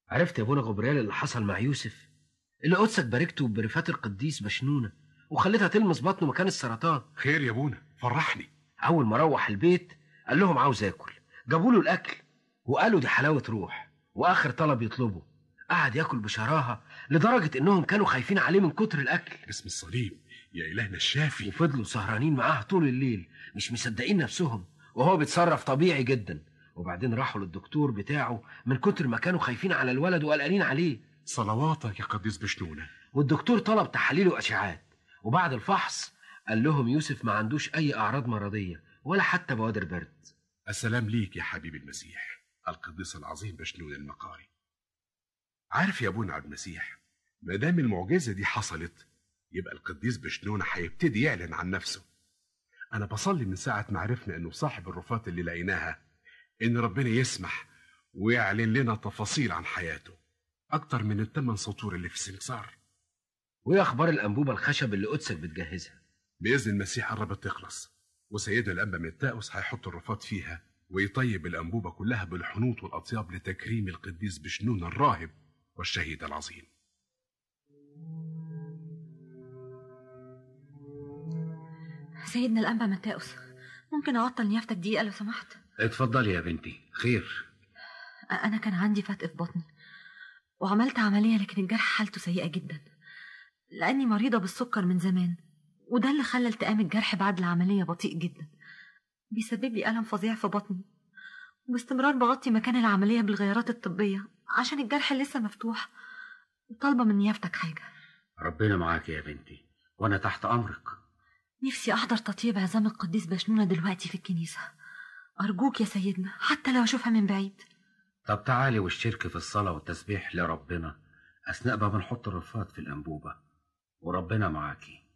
عرفت يا ابونا غبريال اللي حصل مع يوسف اللي قدسك باركته برفات القديس بشنونه وخليتها تلمس بطنه مكان السرطان خير يا ابونا فرحني اول ما روح البيت قال لهم عاوز اكل جابوا له الاكل وقالوا دي حلاوه روح واخر طلب يطلبه قعد ياكل بشراهه لدرجه انهم كانوا خايفين عليه من كتر الاكل اسم الصليب يا الهنا الشافي وفضلوا سهرانين معاه طول الليل مش مصدقين نفسهم وهو بيتصرف طبيعي جدا وبعدين راحوا للدكتور بتاعه من كتر ما كانوا خايفين على الولد وقلقانين عليه صلواتك يا قديس بشنونه والدكتور طلب تحاليل واشعاعات وبعد الفحص قال لهم يوسف ما عندوش اي اعراض مرضيه ولا حتى بوادر برد السلام ليك يا حبيبي المسيح القديس العظيم بشنون المقاري عارف يا ابونا عبد المسيح ما دام المعجزه دي حصلت يبقى القديس بشنون هيبتدي يعلن عن نفسه انا بصلي من ساعه ما عرفنا انه صاحب الرفات اللي لقيناها ان ربنا يسمح ويعلن لنا تفاصيل عن حياته اكتر من الثمان سطور اللي في السمسار وايه اخبار الانبوبه الخشب اللي قدسك بتجهزها باذن المسيح قربت تخلص وسيدنا الانبا متاوس هيحط الرفات فيها ويطيب الانبوبه كلها بالحنوط والاطياب لتكريم القديس بشنون الراهب والشهيد العظيم سيدنا الأنبا متاوس ممكن أعطل نيافتك دقيقة لو سمحت اتفضلي يا بنتي خير أنا كان عندي فتق في بطني وعملت عملية لكن الجرح حالته سيئة جدا لأني مريضة بالسكر من زمان وده اللي خلى التئام الجرح بعد العملية بطيء جدا بيسبب لي ألم فظيع في بطني وباستمرار بغطي مكان العملية بالغيارات الطبية عشان الجرح لسه مفتوح وطالبة من نيافتك حاجة ربنا معاك يا بنتي وانا تحت امرك نفسي أحضر تطيب عظام القديس بشنونة دلوقتي في الكنيسة أرجوك يا سيدنا حتى لو أشوفها من بعيد طب تعالي واشتركي في الصلاة والتسبيح لربنا أثناء ما بنحط الرفات في الأنبوبة وربنا معاكي